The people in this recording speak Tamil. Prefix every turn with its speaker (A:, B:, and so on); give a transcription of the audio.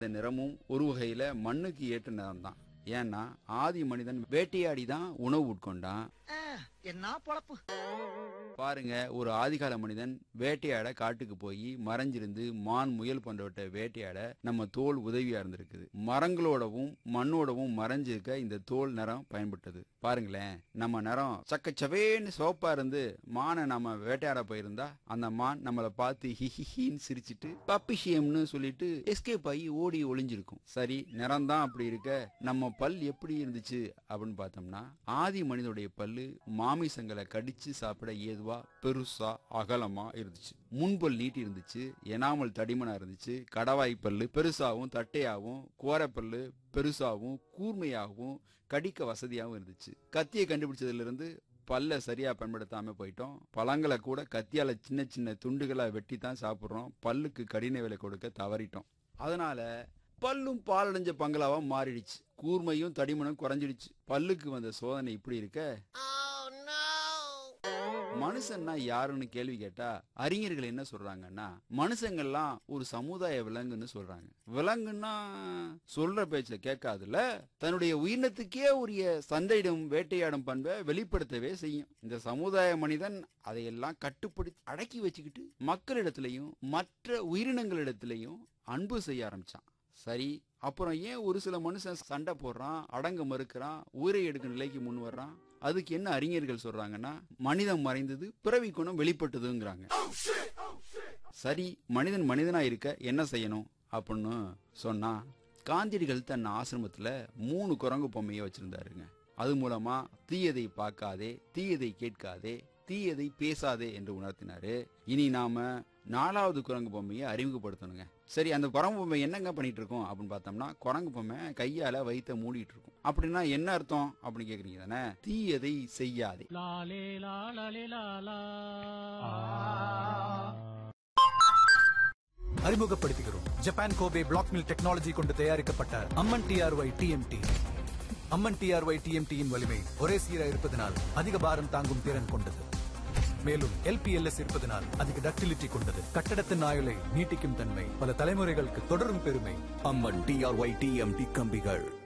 A: இந்த நிறமும் ஒரு வகையில மண்ணுக்கு ஏற்ற நிறம் தான் ஏன்னா ஆதி மனிதன் வேட்டையாடி தான் உணவு உட்கொண்டான்
B: என்ன பொழப்பு
A: பாருங்க ஒரு ஆதிகால மனிதன் வேட்டையாட காட்டுக்கு போய் மறைஞ்சிருந்து மான் முயல் போன்றவற்றை வேட்டையாட நம்ம தோல் உதவியா இருந்திருக்குது மரங்களோடவும் மண்ணோடவும் மறைஞ்சிருக்க இந்த தோல் நிறம் பயன்பட்டது பாருங்களேன் நம்ம நிறம் சக்கச்சவேன்னு சோப்பா இருந்து மானை நம்ம வேட்டையாட போயிருந்தா அந்த மான் நம்மளை பார்த்து ஹிஹிஹின்னு சிரிச்சிட்டு பப்பிஷியம்னு சொல்லிட்டு எஸ்கேப் ஆகி ஓடி ஒளிஞ்சிருக்கும் சரி நிறம் தான் அப்படி இருக்க நம்ம பல் எப்படி இருந்துச்சு அப்படின்னு பார்த்தோம்னா ஆதி மனிதனுடைய பல்லு மாமிசங்களை கடிச்சு சாப்பிட ஏதுவா பெருசா அகலமா இருந்துச்சு முன்பல் நீட்டி இருந்துச்சு எனாமல் தடிமனா இருந்துச்சு கடவாய் பல்லு பெருசாவும் தட்டையாவும் கோரப்பல்லு பெருசாவும் கூர்மையாகவும் கடிக்க வசதியாகவும் இருந்துச்சு கத்தியை கண்டுபிடிச்சதுல இருந்து பல்ல சரியா பயன்படுத்தாம போயிட்டோம் பழங்களை கூட கத்தியால சின்ன சின்ன துண்டுகளா வெட்டி தான் சாப்பிடுறோம் பல்லுக்கு கடின விலை கொடுக்க தவறிட்டோம் அதனால பல்லும் பாலடைஞ்ச பங்களாவா மாறிடுச்சு கூர்மையும் தடிமனும் குறைஞ்சிடுச்சு பல்லுக்கு வந்த சோதனை இப்படி இருக்க மனுஷன்னா யாருன்னு கேள்வி கேட்டா அறிஞர்கள் என்ன சொல்றாங்கன்னா மனுஷங்கள்லாம் ஒரு சமுதாய விலங்குன்னு சொல்றாங்க விலங்குன்னா சொல்ற பேச்ச கேட்காதுல தன்னுடைய உயிரினத்துக்கே உரிய சண்டையிடும் வேட்டையாடும் பண்பை வெளிப்படுத்தவே செய்யும் இந்த சமுதாய மனிதன் அதையெல்லாம் கட்டுப்படுத்தி அடக்கி வச்சுக்கிட்டு மக்களிடத்திலையும் மற்ற உயிரினங்களிடத்திலையும் அன்பு செய்ய ஆரம்பிச்சான் சரி அப்புறம் ஏன் ஒரு சில மனுஷன் சண்டை போடுறான் அடங்க மறுக்கிறான் உயிரை எடுக்க நிலைக்கு முன் வர்றான் அதுக்கு என்ன அறிஞர்கள் சொல்றாங்கன்னா மனிதன் மறைந்தது பிறவி குணம் வெளிப்பட்டதுங்கிறாங்க சரி மனிதன் மனிதனா இருக்க என்ன செய்யணும் அப்படின்னு சொன்னா காந்தியடிகள் தன் ஆசிரமத்துல மூணு குரங்கு பொம்மையை வச்சிருந்தாருங்க அது மூலமா தீயதை பார்க்காதே தீயதை கேட்காதே தீயதை பேசாதே என்று உணர்த்தினாரு இனி நாம நாலாவது குரங்கு பொம்மையை அறிமுகப்படுத்தணுங்க சரி அந்த குரங்கு பொம்மை என்னங்க பண்ணிட்டு இருக்கோம் அப்படின்னு பார்த்தோம்னா குரங்கு பொம்மை கையால வயித்த மூடிட்டு இருக்கும் அப்படின்னா என்ன அர்த்தம் அப்படின்னு கேக்குறீங்க தானே தீயதை செய்யாதே
C: லாலே லாலே லாலா
D: அறிமுகப்படுத்துகிறோம் Japan Kobe black mill technology கொண்டு தயாரிக்கப்பட்ட Amman TRY TMT Amman TRY டிஎம்டியின் வலிமை ஒரே சீரா இருப்பதனால் அதிக பாரம் தாங்கும் திறன் கொண்டது மேலும் எல்பிஎல்எஸ் இருப்பதனால் அதிக டக்டிலிட்டி கொண்டது கட்டடத்தின் ஆயுளை நீட்டிக்கும் தன்மை பல தலைமுறைகளுக்கு தொடரும் பெருமை
E: அம்மன் டிஆர்ஒய் டிஎம்டி கம்பிகள்